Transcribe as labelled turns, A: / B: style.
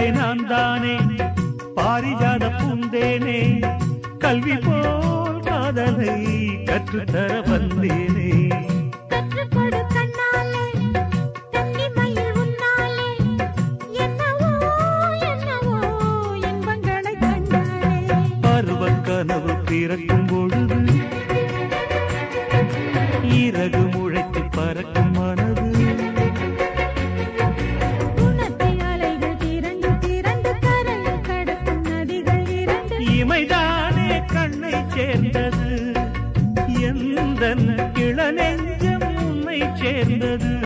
A: நான் தானே பாரிஜாத பூந்தேனே கல்வி போல் காதலை கற்றுத்தர வந்தேனே
B: கற்றுக்கொடு கண்ணாலே கன்னிமயில் உன்னாலே என்னவோ என்னவோ இன்பங்களை கண்டாலே
A: பருவக் கனவு பிறக்கும் பொழுது இறகு முளைத்து பறக்கும் மனது
B: குணத்தை அலைகள் திரண்டு திரண்டு கரையில் கடக்கும் நதிகள் இரண்டு
A: இமைதானே கண்ணை சேர்ந்தது எந்த இளநெஞ்சம் உன்னை சேர்ந்தது